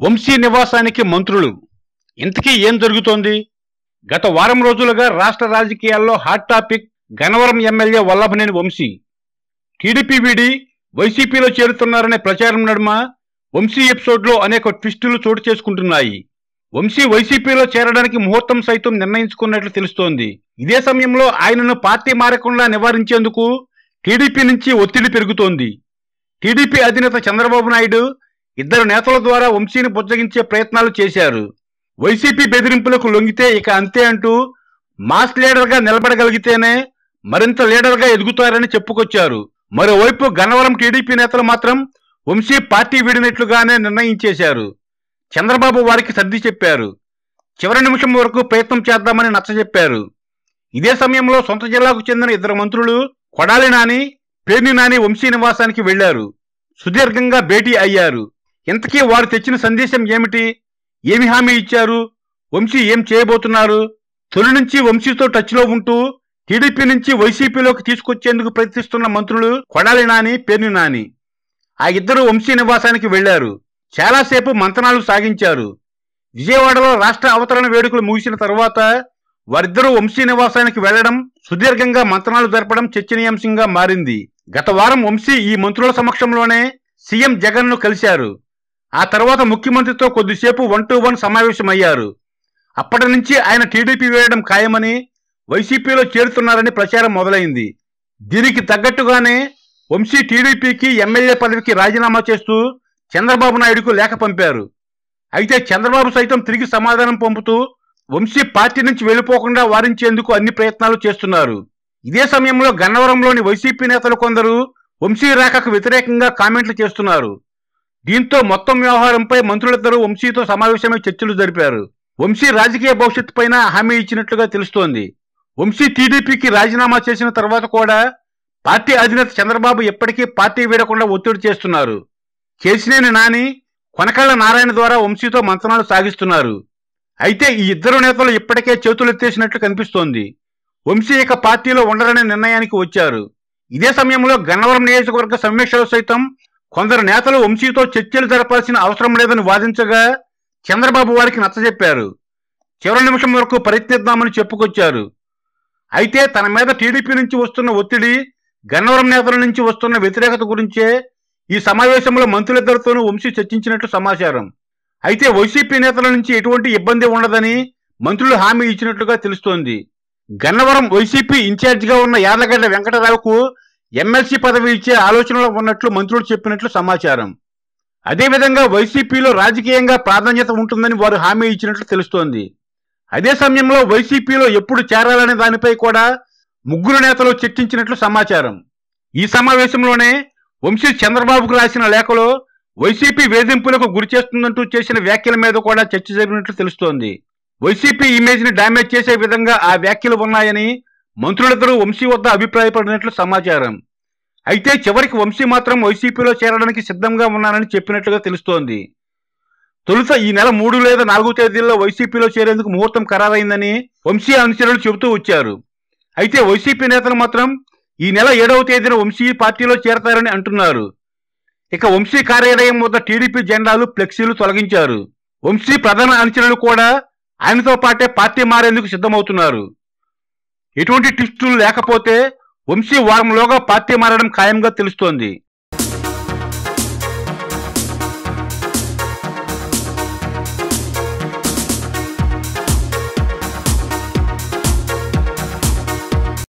వంశీ నివాసానికి మంత్రులు ఇంతకీ ఏం జరుగుతోంది గత వారం రోజులుగా రాష్ట్ర రాజకీయాల్లో hot topic Gannavaram MLA Vallabhaneni Vamsi TDP వీడి వైసీపీలో చేరుతున్నారనే ప్రచారం నడుమ వంశీ ఎపిసోడ్లో అనేక ట్విస్టులు చోటు చేసుకుంటున్నాయి వంశీ వైసీపీలో చేరడానికి ముహూర్తం సైతం నిర్ణయించుకున్నట్లు తెలుస్తోంది ఇదే సమయంలో ఆయనను పార్టీ మారకుండా నివారించేందుకు టీడీపీ నుంచి ఒత్తిడి పెరుగుతోంది టీడీపీ అధినేత చంద్రబాబు నాయుడు ఇద్దరు నేతల ద్వారా వంశీని బుజ్జగించే ప్రయత్నాలు చేశారు వైసీపీ బెదిరింపులకు లొంగితే ఇక అంతే అంటూ మాస్ లీడర్గా నిలబడగలిగితేనే మరింత లీడర్గా ఎదుగుతారని చెప్పుకొచ్చారు మరోవైపు గన్నవరం టీడీపీ నేతలు మాత్రం వంశీ పార్టీ వీడినట్లుగానే నిర్ణయించేశారు చంద్రబాబు వారికి సర్ది చెప్పారు చివరి నిమిషం వరకు ప్రయత్నం చేద్దామని నచ్చజెప్పారు ఇదే సమయంలో సొంత జిల్లాకు చెందిన ఇద్దరు మంత్రులు కొడాలి నాని పేర్ని నాని వంశీ నివాసానికి వెళ్లారు సుదీర్ఘంగా భేటీ అయ్యారు ఇంతకీ వారు తెచ్చిన సందేశం ఏమిటి ఏమి హామీ ఇచ్చారు వంశీ ఏం చేయబోతున్నారు తొలి నుంచి వంశీతో టచ్లో ఉంటూ టీడీపీ నుంచి వైసీపీలోకి తీసుకొచ్చేందుకు ప్రయత్నిస్తున్న మంత్రులు కొడాలి నాని పేర్ని నాని ఆ ఇద్దరు వంశీ నివాసానికి వెళ్లారు చాలాసేపు మంతనాలు సాగించారు విజయవాడలో రాష్ట్ర అవతరణ వేడుకలు ముగిసిన తర్వాత వారిద్దరూ వంశీ నివాసానికి వెళ్లడం సుదీర్ఘంగా మంతనాలు జరపడం చర్చనీయాంశంగా మారింది గత వారం వంశీ ఈ మంత్రుల సమక్షంలోనే సీఎం జగన్ ను కలిశారు ఆ తర్వాత ముఖ్యమంత్రితో కొద్దిసేపు వన్ టు వన్ సమావేశమయ్యారు అప్పటి నుంచి ఆయన టీడీపీ వేయడం ఖాయమని వైసీపీలో చేరుతున్నారని ప్రచారం మొదలైంది దీనికి తగ్గట్టుగానే వంశీ టీడీపీకి ఎమ్మెల్యే పదవికి రాజీనామా చేస్తూ చంద్రబాబు నాయుడుకు లేఖ పంపారు అయితే చంద్రబాబు సైతం తిరిగి సమాధానం పంపుతూ వంశీ పార్టీ నుంచి వెళ్లిపోకుండా వారించేందుకు అన్ని ప్రయత్నాలు చేస్తున్నారు ఇదే సమయంలో గన్నవరంలోని వైసీపీ నేతలు కొందరు వంశీ రాకకు వ్యతిరేకంగా కామెంట్లు చేస్తున్నారు దీంతో మొత్తం వ్యవహారంపై మంత్రులిద్దరూ వంశీతో సమావేశమై చర్చలు జరిపారు వంశీ రాజకీయ భవిష్యత్తు పైన హామీ ఇచ్చినట్లుగా తెలుస్తోంది వంశీ టీడీపీకి రాజీనామా చేసిన తర్వాత కూడా పార్టీ అధినేత చంద్రబాబు ఎప్పటికీ పార్టీ వీడకుండా ఒత్తిడి చేస్తున్నారు కేసినేని నాని కొనకళ్ళ నారాయణ ద్వారా వంశీతో మంతనాలు సాగిస్తున్నారు అయితే ఈ ఇద్దరు నేతలు ఇప్పటికే చేతులెత్తేసినట్లు కనిపిస్తోంది వంశీ ఇక పార్టీలో ఉండరనే నిర్ణయానికి వచ్చారు ఇదే సమయంలో గన్నవరం నియోజకవర్గ సమీక్షలో సైతం కొందరు నేతలు వంశీతో చర్చలు జరపాల్సిన అవసరం లేదని వాదించగా చంద్రబాబు వారికి నచ్చజెప్పారు చివరి నిమిషం వరకు ప్రయత్నిద్దామని చెప్పుకొచ్చారు అయితే తన మీద టీడీపీ నుంచి వస్తున్న ఒత్తిడి గన్నవరం నేతల నుంచి వస్తున్న వ్యతిరేకత గురించే ఈ సమావేశంలో మంత్రులిద్దరితోనూ వంశీ చర్చించినట్లు సమాచారం అయితే వైసీపీ నేతల నుంచి ఎటువంటి ఇబ్బంది ఉండదని మంత్రులు హామీ ఇచ్చినట్లుగా తెలుస్తోంది గన్నవరం వైసీపీ ఇన్ఛార్జిగా ఉన్న యార్లగడ్డ వెంకటరావుకు ఎమ్మెల్సీ పదవి ఇచ్చే ఆలోచనలో ఉన్నట్లు మంత్రులు చెప్పినట్లు సమాచారం అదేవిధంగా వైసీపీలో రాజకీయంగా ప్రాధాన్యత ఉంటుందని వారు హామీ ఇచ్చినట్లు తెలుస్తోంది అదే సమయంలో వైసీపీలో ఎప్పుడు చేరాలనే దానిపై కూడా ముగ్గురు నేతలు చర్చించినట్లు సమాచారం ఈ సమావేశంలోనే వంశీ చంద్రబాబుకు రాసిన లేఖలో వైసీపీ వేధింపులకు గురి చేస్తుందంటూ చేసిన వ్యాఖ్యల మీద కూడా చర్చ జరిగినట్లు తెలుస్తోంది వైసీపీ ఇమేజ్ ని డ్యామేజ్ చేసే విధంగా ఆ వ్యాఖ్యలు ఉన్నాయని మంత్రులిద్దరూ వంశీ వద్ద అభిప్రాయపడినట్లు సమాచారం అయితే చివరికి వంశీ మాత్రం వైసీపీలో చేరడానికి సిద్ధంగా ఉన్నానని చెప్పినట్లుగా తెలుస్తోంది తొలుత ఈ నెల మూడు లేదా నాలుగు తేదీల్లో వైసీపీలో చేరేందుకు ముహూర్తం ఖరారైందని వంశీ అనుచరులు చెబుతూ వచ్చారు అయితే వైసీపీ నేతలు మాత్రం ఈ నెల ఏడవ తేదీన వంశీ పార్టీలో చేరతారని అంటున్నారు ఇక వంశీ కార్యాలయం వద్ద టీడీపీ జెండాలు ఫ్లెక్సీలు తొలగించారు వంశీ ప్రధాన అనుచరులు కూడా ఆయనతో పాటే పార్టీ మారేందుకు సిద్ధమవుతున్నారు ఎటువంటి ట్విస్టులు లేకపోతే వంశీ వారంలోగా పార్టీ మారడం ఖాయంగా తెలుస్తోంది